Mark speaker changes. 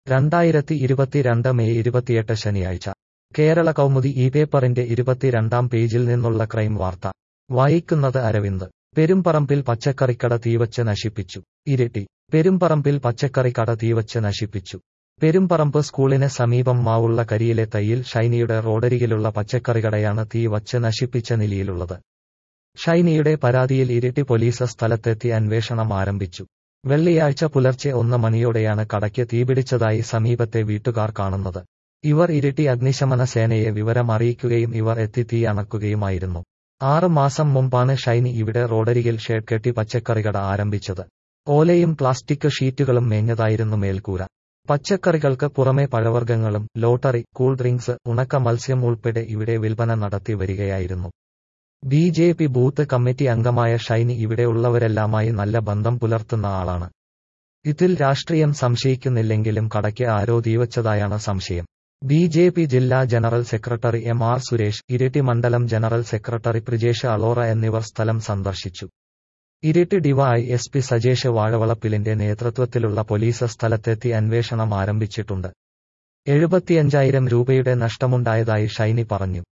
Speaker 1: രണ്ടായിരത്തി ഇരുപത്തിരണ്ട് മെയ് ഇരുപത്തിയെട്ട് ശനിയാഴ്ച കേരള കൗമുദി ഈ പേപ്പറിന്റെ ഇരുപത്തിരണ്ടാം പേജിൽ നിന്നുള്ള ക്രൈം വാർത്ത വായിക്കുന്നത് അരവിന്ദ് പെരുമ്പറമ്പിൽ പച്ചക്കറിക്കട തീവച്ച് നശിപ്പിച്ചു ഇരിട്ടി പെരുമ്പറമ്പിൽ പച്ചക്കറിക്കട തീവച്ച് നശിപ്പിച്ചു പെരുമ്പറമ്പ് സ്കൂളിന് സമീപം മാവുള്ള കരിയിലെ തയ്യിൽ ഷൈനിയുടെ റോഡരികിലുള്ള പച്ചക്കറികടയാണ് തീ വച്ച് നശിപ്പിച്ച നിലയിലുള്ളത് ഷൈനിയുടെ പരാതിയിൽ ഇരിട്ടി പോലീസ് സ്ഥലത്തെത്തി അന്വേഷണം ആരംഭിച്ചു വെള്ളിയാഴ്ച പുലർച്ചെ ഒന്ന് മണിയോടെയാണ് കടയ്ക്ക് തീപിടിച്ചതായി സമീപത്തെ വീട്ടുകാർ കാണുന്നത് ഇവർ ഇരിട്ടി അഗ്നിശമന സേനയെ വിവരം അറിയിക്കുകയും ഇവർ എത്തി തീ അണക്കുകയുമായിരുന്നു ആറ് മാസം മുമ്പാണ് ഷൈനി ഇവിടെ റോഡരികിൽ ഷേഡ് കെട്ടി പച്ചക്കറികട ആരംഭിച്ചത് ഓലയും പ്ലാസ്റ്റിക് ഷീറ്റുകളും മേഞ്ഞതായിരുന്നു മേൽക്കൂര പച്ചക്കറികൾക്ക് പുറമെ പഴവർഗ്ഗങ്ങളും ലോട്ടറി കൂൾ ഡ്രിങ്ക്സ് ഉണക്ക മത്സ്യം ഉൾപ്പെടെ ഇവിടെ വിൽപ്പന നടത്തി വരികയായിരുന്നു B J P booth committee അംഗമായ ഷൈനി ഇവിടെ ഉള്ളവരെല്ലാമായി നല്ല ബന്ധം പുലർത്തുന്ന ആളാണ് ഇതിൽ രാഷ്ട്രീയം സംശയിക്കുന്നില്ലെങ്കിലും കടയ്ക്ക് ആരോ തീവച്ചതായാണ് സംശയം ബി ജെ പി ജില്ലാ general secretary M R Suresh Iritty മണ്ഡലം ജനറൽ സെക്രട്ടറി പ്രിജേഷ് അലോറ എന്നിവർ സ്ഥലം സന്ദർശിച്ചു Iritty DY S P Sajesh വാഴവളപ്പിലിന്റെ നേതൃത്വത്തിലുള്ള പോലീസ് സ്ഥലത്തെത്തി അന്വേഷണം ആരംഭിച്ചിട്ടുണ്ട് എഴുപത്തിയഞ്ചായിരം രൂപയുടെ നഷ്ടമുണ്ടായതായി ഷൈനി പറഞ്ഞു